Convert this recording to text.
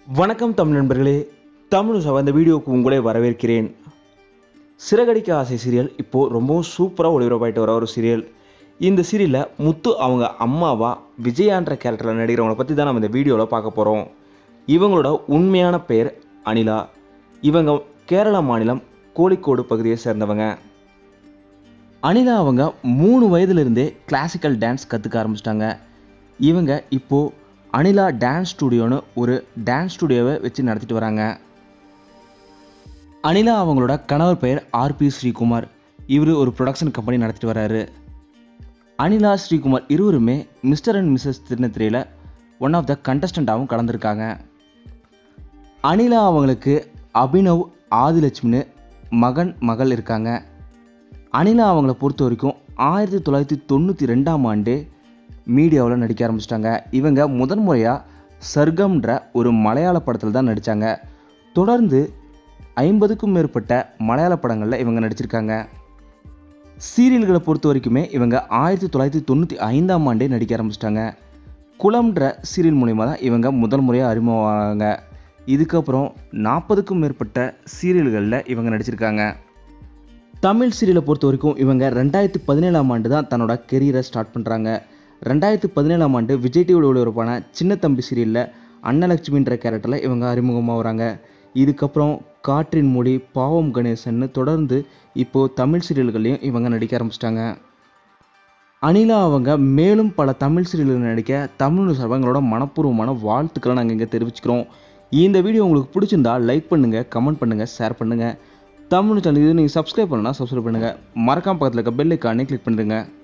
வணக்கம் தமிழ் நண்பர்களே தமிழ் சபை இந்த வீடியோவுக்கு உங்களை வரவேற்கிறேன் சிறகடிக்க ஆசை சீரியல் இப்போது ரொம்பவும் சூப்பராக ஒளிபரப்பாயிட்டு வர ஒரு சீரியல் இந்த சீரியலில் முத்து அவங்க அம்மாவா விஜயான்ற கேரக்டரில் நடிக்கிறவங்கள பற்றி தான் நம்ம இந்த வீடியோவில் பார்க்க போகிறோம் இவங்களோட உண்மையான பெயர் அனிலா இவங்க கேரளா மாநிலம் கோழிக்கோடு பகுதியை சேர்ந்தவங்க அனிதா அவங்க மூணு வயதிலிருந்தே கிளாசிக்கல் டான்ஸ் கற்றுக்க ஆரம்பிச்சிட்டாங்க இவங்க இப்போது அனிலா டான்ஸ் ஸ்டுடியோன்னு ஒரு டான்ஸ் ஸ்டுடியோவை வச்சு நடத்திட்டு வராங்க அனிலா அவங்களோட கணவர் பெயர் ஆர்பி ஸ்ரீகுமார் இவர் ஒரு ப்ரொடக்ஷன் கம்பெனி நடத்திட்டு வராரு அனிலா ஸ்ரீகுமார் இருவருமே மிஸ்டர் அண்ட் மிஸ்ஸஸ் திருநத்திரையில் ஒன் ஆஃப் த கண்டஸ்டண்ட்டாகவும் கலந்துருக்காங்க அனிலா அவங்களுக்கு அபினவ் ஆதிலட்சுமின்னு மகன் மகள் இருக்காங்க அனிலா அவங்கள பொறுத்த வரைக்கும் ஆயிரத்தி தொள்ளாயிரத்தி தொண்ணூற்றி ரெண்டாம் ஆண்டு மீடியாவில் நடிக்க ஆரம்பிச்சிட்டாங்க இவங்க முதன் முறையாக சர்க்கம்ன்ற ஒரு மலையாள படத்தில் தான் நடித்தாங்க தொடர்ந்து ஐம்பதுக்கும் மேற்பட்ட மலையாள படங்களில் இவங்க நடிச்சிருக்காங்க சீரியல்களை பொறுத்த வரைக்குமே இவங்க ஆயிரத்தி தொள்ளாயிரத்தி தொண்ணூற்றி ஐந்தாம் ஆண்டே நடிக்க ஆரம்பிச்சிட்டாங்க குளம்ன்ற சீரியல் மூலிமா தான் இவங்க முதல் முறையாக அறிமுகமாகாங்க இதுக்கப்புறம் நாற்பதுக்கும் மேற்பட்ட சீரியல்களில் இவங்க நடிச்சிருக்காங்க தமிழ் சீரியலை பொறுத்த வரைக்கும் இவங்க ரெண்டாயிரத்தி பதினேழாம் ஆண்டு தான் தன்னோட கெரியரை ஸ்டார்ட் பண்ணுறாங்க ரெண்டாயிரத்தி பதினேழாம் ஆண்டு விஜய் டிவியில் ஒளிபரப்பான சின்ன தம்பி சீரியலில் அன்னலட்சுமின்ற கேரக்டரில் இவங்க அறிமுகமாக வராங்க இதுக்கப்புறம் காற்றின் மொழி பாவம் கணேசன்னு தொடர்ந்து இப்போது தமிழ் சீரியல்கள்லையும் இவங்க நடிக்க ஆரம்பிச்சிட்டாங்க அனிலா அவங்க மேலும் பல தமிழ் சீரியல்கள் நடிக்க தமிழ் சர்வங்களோட மனப்பூர்வமான வாழ்த்துக்களை நாங்கள் இங்கே தெரிவிச்சுக்கிறோம் இந்த வீடியோ உங்களுக்கு பிடிச்சிருந்தா லைக் பண்ணுங்கள் கமெண்ட் பண்ணுங்கள் ஷேர் பண்ணுங்கள் தமிழ் சேனல் இது நீங்கள் சப்ஸ்கிரைப் பண்ணலாம் சப்ஸ்கிரைப் பண்ணுங்கள் மறக்காம பக்கத்தில் இருக்க பெல் ஐக்கானே கிளிக் பண்ணுறேங்க